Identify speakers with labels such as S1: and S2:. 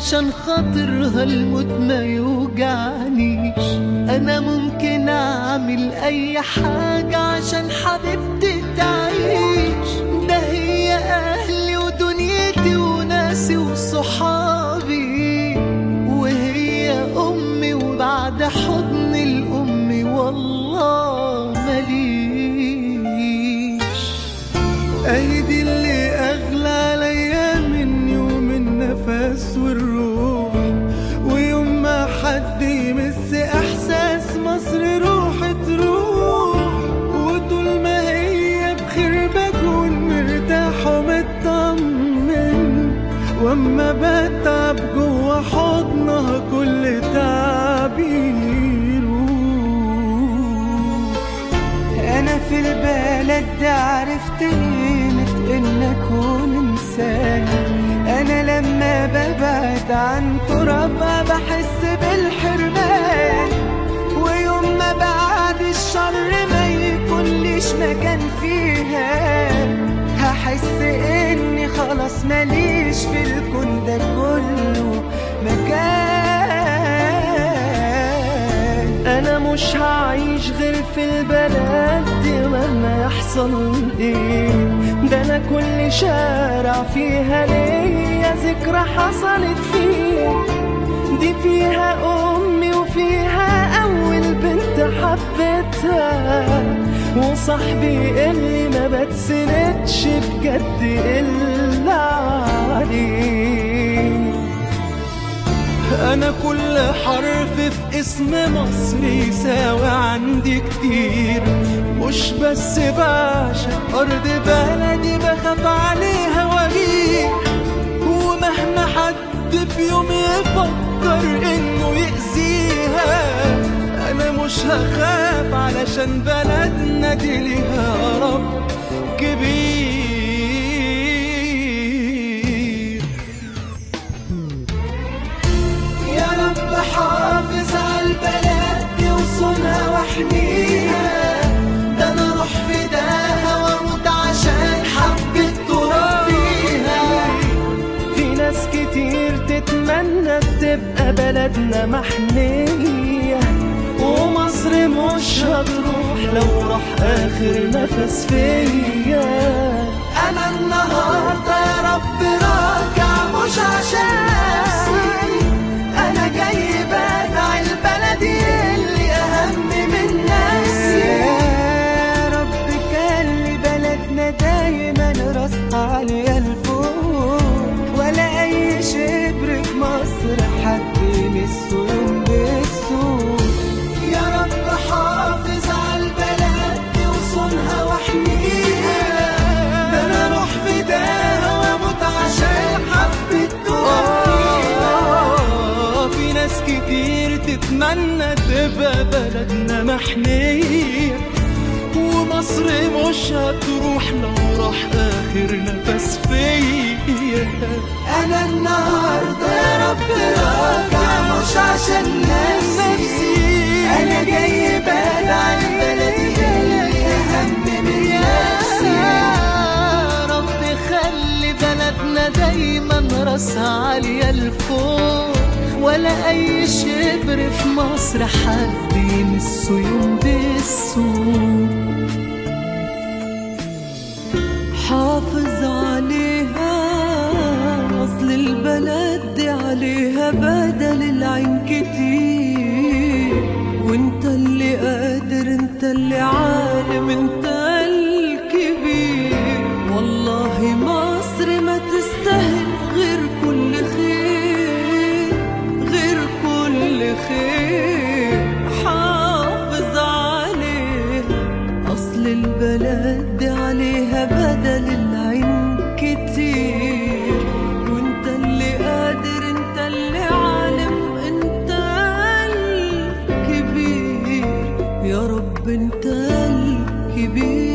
S1: عشان خاطرها الموت ما يوجعنيش انا ممكن اعمل اي حاجة عشان حبيبتي تعيش ده هي اهلي ودنيتي وناسي وصحابي وهي امي وبعد حضن الام والله مليش
S2: ايدي اللي اغلى عليا مني ومن نفس والروح ويوم ما حد يمس احساس مصر روح تروح وطول ما هي بخير بكون مرتاح ومطمن واما بتعب جوا حضنها كل تعبي يروح
S3: انا في البلد دي عرفت قيمة ان اكون انسان انا لما ببعد عن ترابها بحس بالحرمان ويوم ما بعد الشر ما يكونليش مكان فيها هحس اني خلاص ماليش في الكون ده كله مكان
S1: انا مش هعيش غير في البلد دي مهما يحصل ايه ده انا كل شارع فيها ليا ذكرى حصلت فيه دي فيها امي وفيها اول بنت حبيتها وصاحبي اللي ما بتسندش بجد الا عليه
S2: انا كل حرف في اسم مصر يساوي عندي كتير مش بس بعشق ارض بلدي بخاف عليها واجيب ومهما حد في يوم يفكر انه يأذيها انا مش هخاف علشان بلدنا دي ليها رب كبير
S3: يا رب حافظ على البلد دي وصونها واحميها ده انا اروح فداها واموت عشان حبة تراب فيها
S1: في ناس كتير تتمنى تبقى بلدنا محمية ومصر مش هتروح لو راح آخر نفس فيا
S3: انا النهارده يا رب راجع مش عشان نفسي انا جاي بدع البلدي اللي اهم من نفسي يا رب خلي بلدنا دايما راسها عالية لفوق ولا اي شبر في مصر حد يمسه يوم بالسوق يا رب حافظ على البلد دي وصونها واحميها ده انا اروح فداها واموت عشان حبة
S2: آه، في ناس كتير تتمنى تبقى بلدنا محمية ومصر مش هتروح لو راح آخر نفس فيا
S3: انا النهارده يا رب راجع مش عشان نفسي انا جاي بدع البلدي اللي اهم من نفسي
S1: يا رب خلي بلدنا دايما راسها عالية لفوق ولا أي شبر في مصر حد يمسه يوم بالسوق حافظ عليها أصل البلد دي عليها بدل العين كتير وانت اللي قادر انت اللي عالم انت الكبير والله مصر ما تستاهل غير كل خير غير كل خير حافظ عليه أصل البلد دي عليها بدل العين كتير وانت اللي قادر انت اللي عالم انت الكبير يا رب انت الكبير